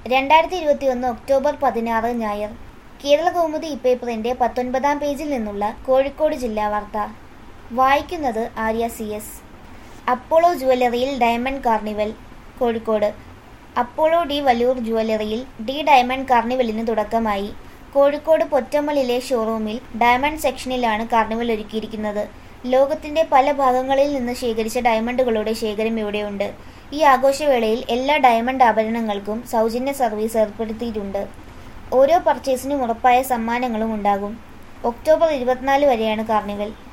രണ്ടായിരത്തി ഇരുപത്തി ഒന്ന് ഒക്ടോബർ പതിനാറ് ഞായർ കേരള കൗമുദി ഇപ്പേപ്പറിന്റെ പത്തൊൻപതാം പേജിൽ നിന്നുള്ള കോഴിക്കോട് ജില്ലാ വാർത്ത വായിക്കുന്നത് ആര്യ സി എസ് അപ്പോളോ ജുവല്ലറിയിൽ diamond carnival Kozhikode Apollo D Valloor ജുവല്ലറിയിൽ ഡി ഡയമണ്ട് കാർണിവലിന് തുടക്കമായി കോഴിക്കോട് പൊറ്റമ്മലിലെ ഷോറൂമിൽ ഡയമണ്ട് സെക്ഷനിലാണ് കാർണിവൽ ഒരുക്കിയിരിക്കുന്നത് ലോകത്തിന്റെ പല ഭാഗങ്ങളിൽ നിന്ന് ശേഖരിച്ച ഡയമണ്ടുകളുടെ ശേഖരം ഇവിടെയുണ്ട് ഈ ആഘോഷവേളയിൽ എല്ലാ ഡയമണ്ട് ആഭരണങ്ങൾക്കും സൗജന്യ സർവീസ് ഏർപ്പെടുത്തിയിട്ടുണ്ട് ഓരോ പർച്ചേസിനും ഉറപ്പായ സമ്മാനങ്ങളും ഉണ്ടാകും ഒക്ടോബർ ഇരുപത്തിനാല് വരെയാണ് കാർണിവൽ